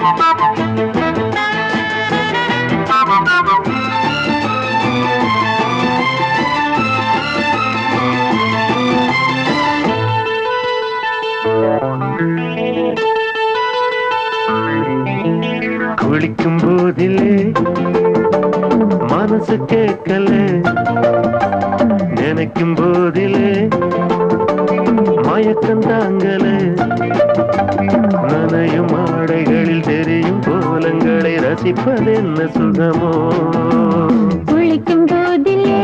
குளிக்கும் போதிலே மனசு கேட்கல நினைக்கும் போதிலே மயக்கம் தாங்கல நனையும் ஆடைகளில் தெரியும் கோலங்களை ரசிப்பதென்ன சுகமோ குளிக்கும் போதிலே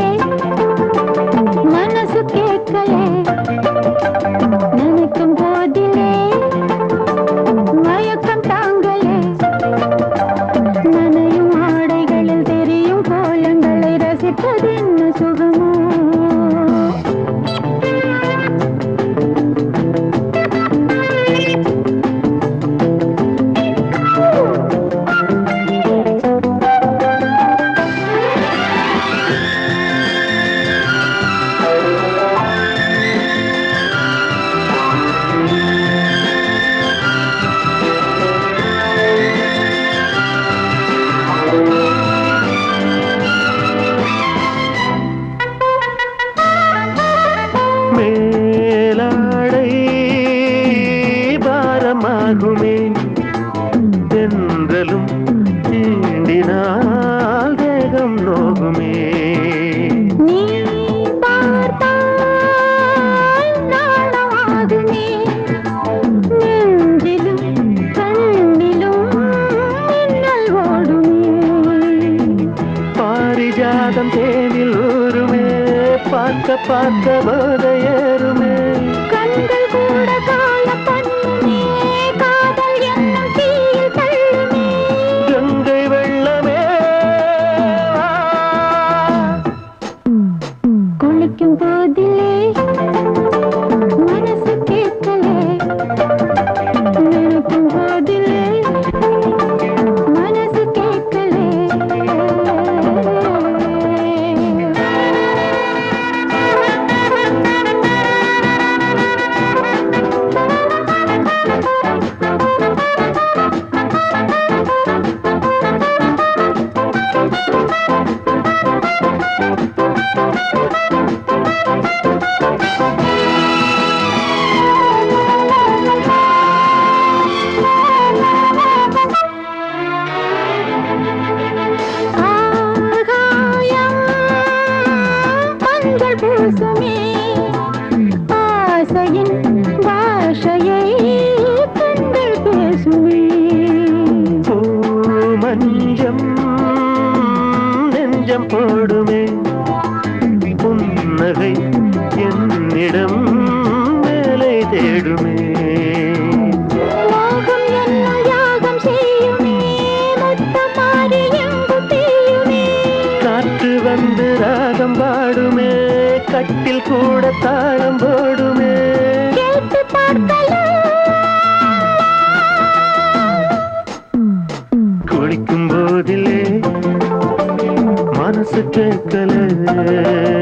மனசு கேட்கல நினைக்கும் போதிலே மயக்கம் தாங்கலே நனையும் ஆடைகளில் தெரியும் கோலங்களை ரசிப்பது என்ன சுகமோ மேலாடை பாரமாகுமே தென்றலும் தீண்டினால் தேகம் நோகுமே நீ பார்த்தால் நாணமாகுமே நெஞ்சிலும் கண்ணிலும் மின்னல் ஓடுமே பாரிஜாதம் தேனில் ஊருமே பார்க்க பார்க்க போதையேறுமே கண்கள் கூட கால பண்ணுமே காதல் என்னும் தீயில் தள்ளுமே கங்கை வெள்ளமே குளிக்கும் போதிலே மனசு கேட்கலே நினைக்கும் போதிலே மனசு கேட்கலே ஆகாயம் மஞ்சள் பூசுமே ஆசையின் பாஷையை கண்கள் பேசுமே பூமஞ்சம் நெஞ்சம் போடுமே புன்னகை என்னிடம் வேலை தேடுமே மோகம் என்னும் யாகம் செய்யுமே முத்தம் மாறி எங்கும் தீயுமே காற்று வந்து ராகம் பாடுமே கட்டில் கூட தாளம் போடுமே கேட்டு பார்க்கலாம் குளிக்கும் போதிலே மனசு கேட்கல